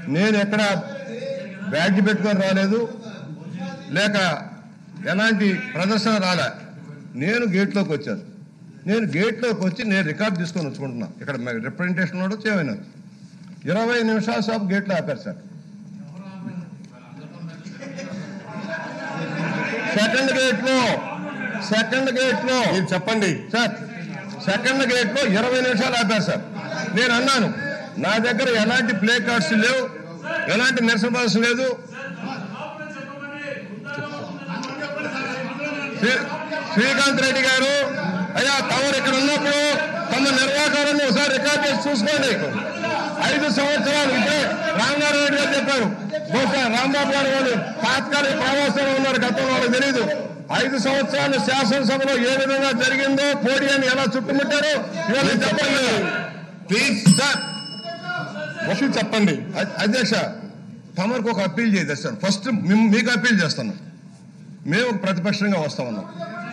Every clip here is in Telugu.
నేను ఎక్కడ బ్యాడ్జ్ పెట్టుకొని రాలేదు లేక ఎలాంటి ప్రదర్శన రాలే నేను గేట్లోకి వచ్చాను నేను గేట్లోకి వచ్చి నేను రికార్డ్ తీసుకొని వచ్చుకుంటున్నా ఇక్కడ రిప్రజెంటేషన్ కూడా చేయమైనా ఇరవై నిమిషాల సేపు గేట్లో ఆపారు సార్ సెకండ్ గేట్లో సెకండ్ గేట్లో మీరు చెప్పండి సార్ సెకండ్ గేట్ లో ఇరవై నిమిషాలు ఆపారు సార్ నేను అన్నాను నా దగ్గర ఎలాంటి ప్లే కార్డ్స్ లేవు ఎలాంటి నిరసన ప్రదర్శన లేదు శ్రీ- శ్రీకాంత్ రెడ్డి గారు అయ్యా తమరు ఇక్కడ ఉన్నప్పుడు తమ నిర్వాహకారాన్ని ఒకసారి రికార్డ్ చేసి చూసుకోండి ఐదు సంవత్సరాలు ఇదే రామనారాయణ రెడ్డి గారు చెప్పారు బహుశా రాంబాబు గారు వాళ్ళు తాత్కాలిక ప్రవాసంలో ఉన్నారు గతంలో వాళ్ళకి తెలియదు ఐదు సంవత్సరాలు శాసనసభలో ఏ విధంగా జరిగిందో పోడియాన్ని ఎలా చుట్టుముట్టారో ఇవాళ చెప్పండి ప్లీజ్ సార్ ఒకటి చెప్పండి అ- అధ్యక్ష తమరికి ఒక అప్పీల్ చేయదు సార్ ఫస్ట్ మిమ్- మీకు అప్పీల్ చేస్తున్నాం మేము ఒక ప్రతిపక్షంగా వస్తా ఉన్నాం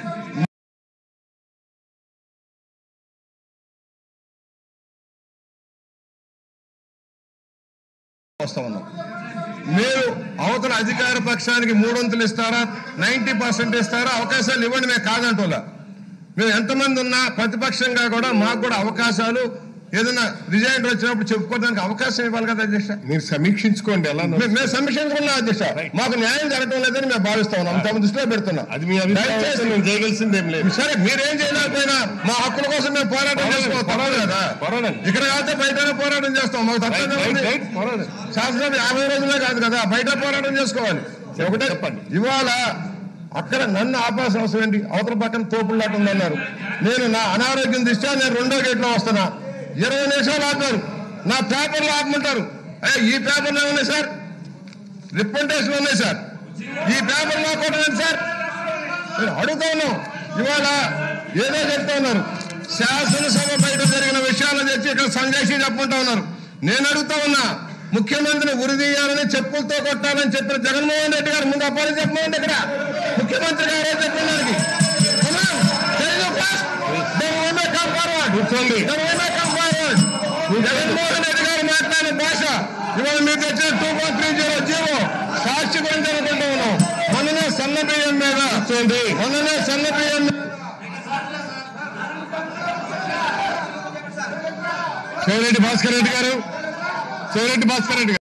వస్తా ఉన్నాం మీరు అవతల అధికార పక్షానికి మూడొంతులు ఇస్తారా నైన్టీ పర్సెంట్ ఇస్తారా అవకాశాలు ఇవ్వండి మేము కాదంటోలా మేము ఎంతమంది ఉన్నా ప్రతిపక్షంగా కూడా మాకు కూడా అవకాశాలు ఏదైనా రిజైన్ వచ్చినప్పుడు చెప్పుకోవడానికి అవకాశం ఇవ్వాలి కదా అధ్యక్ష మీరు సమీక్షించుకోండి ఎలా నడుస్తుందో. మేము- మేము సమీక్షించుకున్నాం అధ్యక్ష మాకు న్యాయం జరగటం లేదని మేము భావిస్తా ఉన్నాం తమ దృష్టిలో పెడుతున్నాం అది మీ అభిప్రాయం దయచేసి అయితే మేము చేయగలిసిందేం లేదు సరే మీరేం చేయలేకపోయినా మా హక్కుల కోసం మేము పోరాటం చేసుకోవాలి తప్పదు కదా పోరాడండి. ఇక్కడ కాకపోతే బయటనే పోరాటం చేస్తాం మాకు రైట్, తప్పేదే రైట్, ఉంది. రైట్, పోరాడండి. శాసనం యాభై రోజులే కాదు కదా బయట పోరాటం చేసుకోవాలి ఒకటే చెప్పండి. ఇవాళ అక్కడ నన్ను ఆపాల్సిన అవసరం ఏంటి అవతల పక్కన తోపులాట ఉందన్నారు నేను నా అనారోగ్యం దృష్ట్యా నేను రెండో గేట్లో వస్తున్నా ఇరవై నిమిషాలు ఆపారు నా పేపర్లు ఆపమంటారు అయ్యా ఈ పేపర్లు ఏమున్నాయి సార్ రిప్రజెంటేషన్ ఉన్నాయి సార్ ఈ పేపర్ లాక్కోవటం సార్ నేను అడుగుతా ఉన్నాం ఇవాళ ఏదో చెప్తా ఉన్నారు శాసనసభ బయట జరిగిన విషయాలు తెచ్చి ఇక్కడ సంజయ్ చెప్పుకుంటా ఉన్నారు నేను అడుగుతా ఉన్నా ముఖ్యమంత్రిని ఉరిదీయాలని చెప్పులతో కొట్టాలని చెప్పిన జగన్మోహన్ రెడ్డి గారు ముందు అప్పాలి చెప్పమండి ఇక్కడ ముఖ్యమంత్రి గారే చెప్పడానికి కూర్చోండి. జగన్మోహన్ రెడ్డి గారు మాట్లాడిన భాష ఇవాళ మీరు తెచ్చిన two point three zero zero Sakshi గురించి అనుకుంటా ఉన్నాం మొన్ననే సన్న బియ్యం మీద కూర్చోండి. మొన్ననే సన్న బియ్యం మీద శివరెడ్డి భాస్కర్ రెడ్డి గారు శివరెడ్డి భాస్కర్ రెడ్డి గారు